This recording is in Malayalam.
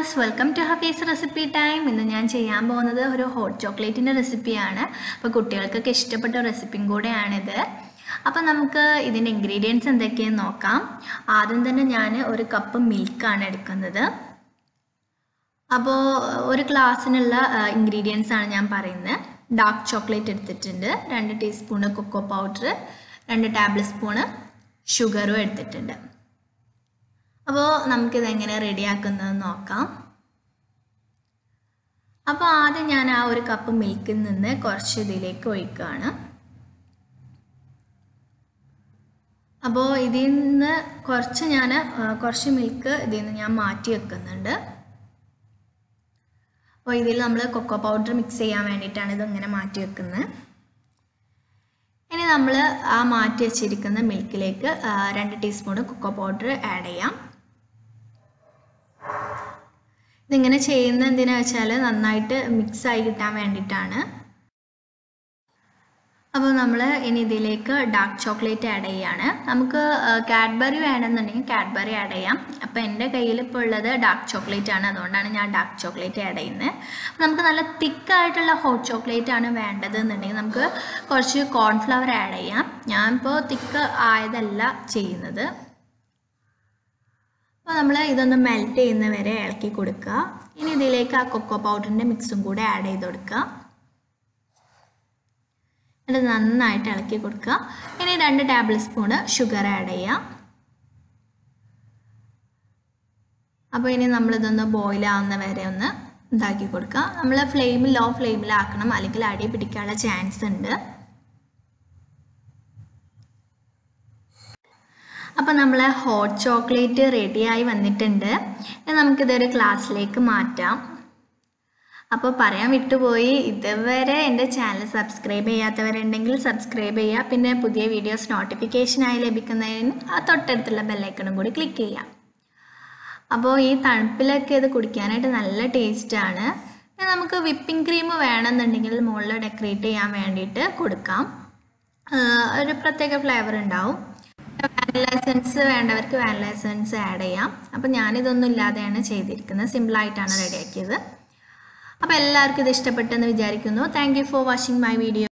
dears welcome to Hafees recipe time ഇന്ന് ഞാൻ ചെയ്യാൻ പോകുന്നത് ഒരു ഹോട്ട് ചോക്ലേറ്റിൻ്റെ റെസിപ്പിയാണ് അപ്പോൾ കുട്ടികൾക്കൊക്കെ ഇഷ്ടപ്പെട്ട റെസിപ്പിയും കൂടെയാണിത് അപ്പോൾ നമുക്ക് ഇതിൻ്റെ ഇൻഗ്രീഡിയൻസ് എന്തൊക്കെയെന്ന് നോക്കാം ആദ്യം തന്നെ ഞാൻ ഒരു കപ്പ് മിൽക്കാണ് എടുക്കുന്നത് അപ്പോൾ ഒരു ഗ്ലാസ്സിനുള്ള ഇൻഗ്രീഡിയൻസ് ആണ് ഞാൻ പറയുന്നത് ഡാർക്ക് ചോക്ലേറ്റ് എടുത്തിട്ടുണ്ട് രണ്ട് ടീസ്പൂണ് കൊക്കോ പൗഡർ രണ്ട് ടേബിൾ സ്പൂണ് ഷുഗറും എടുത്തിട്ടുണ്ട് അപ്പോൾ നമുക്കിത് എങ്ങനെ റെഡിയാക്കുന്നത് നോക്കാം അപ്പോൾ ആദ്യം ഞാൻ ആ ഒരു കപ്പ് മിൽക്കിൽ നിന്ന് കുറച്ച് ഇതിലേക്ക് ഒഴിക്കുകയാണ് അപ്പോൾ ഇതിൽ നിന്ന് കുറച്ച് ഞാൻ കുറച്ച് മിൽക്ക് ഇതിൽ നിന്ന് ഞാൻ മാറ്റി വെക്കുന്നുണ്ട് അപ്പോൾ ഇതിൽ നമ്മൾ കൊക്കോ പൗഡർ മിക്സ് ചെയ്യാൻ വേണ്ടിയിട്ടാണ് ഇത് ഇങ്ങനെ മാറ്റി വെക്കുന്നത് ഇനി നമ്മൾ ആ മാറ്റി വെച്ചിരിക്കുന്ന മിൽക്കിലേക്ക് രണ്ട് ടീസ്പൂൺ കൊക്കോ പൗഡർ ആഡ് ചെയ്യാം ഇതിങ്ങനെ ചെയ്യുന്നത് എന്തിനാ വെച്ചാൽ നന്നായിട്ട് മിക്സ് ആയി കിട്ടാൻ വേണ്ടിയിട്ടാണ് അപ്പോൾ നമ്മൾ ഇനി ഇതിലേക്ക് ഡാർക്ക് ചോക്ലേറ്റ് ആഡ് ചെയ്യാണ് നമുക്ക് കാഡ്ബറി വേണമെന്നുണ്ടെങ്കിൽ കാഡ്ബറി ആഡ് ചെയ്യാം അപ്പോൾ എൻ്റെ കയ്യിൽ ഇപ്പോൾ ഉള്ളത് ഡാർക്ക് ചോക്ലേറ്റ് ആണ് അതുകൊണ്ടാണ് ഞാൻ ഡാർക്ക് ചോക്ലേറ്റ് ആഡ് ചെയ്യുന്നത് നമുക്ക് നല്ല തിക്കായിട്ടുള്ള ഹോട്ട് ചോക്ലേറ്റ് ആണ് വേണ്ടത് എന്നുണ്ടെങ്കിൽ നമുക്ക് കുറച്ച് കോൺഫ്ലവർ ആഡ് ചെയ്യാം ഞാനിപ്പോൾ തിക്ക് ആയതല്ല ചെയ്യുന്നത് അപ്പോൾ നമ്മൾ ഇതൊന്ന് മെൽറ്റ് ചെയ്യുന്ന വരെ ഇളക്കി കൊടുക്കുക ഇനി ഇതിലേക്ക് ആ കൊക്കോ പൗഡറിൻ്റെ മിക്സും കൂടെ ആഡ് ചെയ്ത് കൊടുക്കുക എന്നിട്ട് നന്നായിട്ട് ഇളക്കി കൊടുക്കുക ഇനി രണ്ട് ടേബിൾ സ്പൂണ് ഷുഗർ ആഡ് ചെയ്യുക അപ്പോൾ ഇനി നമ്മളിതൊന്ന് ബോയിൽ ആവുന്ന വരെ ഒന്ന് ഇതാക്കി കൊടുക്കുക നമ്മൾ ഫ്ലെയിം ലോ ഫ്ലെയിമിലാക്കണം അല്ലെങ്കിൽ അടി പിടിക്കാനുള്ള ചാൻസ് ഉണ്ട് അപ്പോൾ നമ്മൾ ഹോട്ട് ചോക്ലേറ്റ് റെഡിയായി വന്നിട്ടുണ്ട് നമുക്കിതൊരു ഗ്ലാസ്സിലേക്ക് മാറ്റാം അപ്പോൾ പറയാൻ വിട്ടുപോയി ഇതുവരെ എൻ്റെ ചാനൽ സബ്സ്ക്രൈബ് ചെയ്യാത്തവരുണ്ടെങ്കിൽ സബ്സ്ക്രൈബ് ചെയ്യുക പിന്നെ പുതിയ വീഡിയോസ് നോട്ടിഫിക്കേഷനായി ലഭിക്കുന്നതിന് ആ തൊട്ടടുത്തുള്ള ബെല്ലൈക്കണും കൂടി ക്ലിക്ക് ചെയ്യാം അപ്പോൾ ഈ തണുപ്പിലൊക്കെ ഇത് കുടിക്കാനായിട്ട് നല്ല ടേസ്റ്റാണ് നമുക്ക് വിപ്പിംഗ് ക്രീം വേണമെന്നുണ്ടെങ്കിൽ മുകളിൽ ഡെക്കറേറ്റ് ചെയ്യാൻ വേണ്ടിയിട്ട് കൊടുക്കാം ഒരു പ്രത്യേക ഫ്ലേവർ ഉണ്ടാവും വാനില എസൻസ് വേണ്ടവർക്ക് വാനില എസൻസ് ആഡ് ചെയ്യാം അപ്പോൾ ഞാനിതൊന്നും ഇല്ലാതെയാണ് ചെയ്തിരിക്കുന്നത് സിമ്പിളായിട്ടാണ് റെഡിയാക്കിയത് അപ്പോൾ എല്ലാവർക്കും ഇത് ഇഷ്ടപ്പെട്ടെന്ന് വിചാരിക്കുന്നു thank for watching my video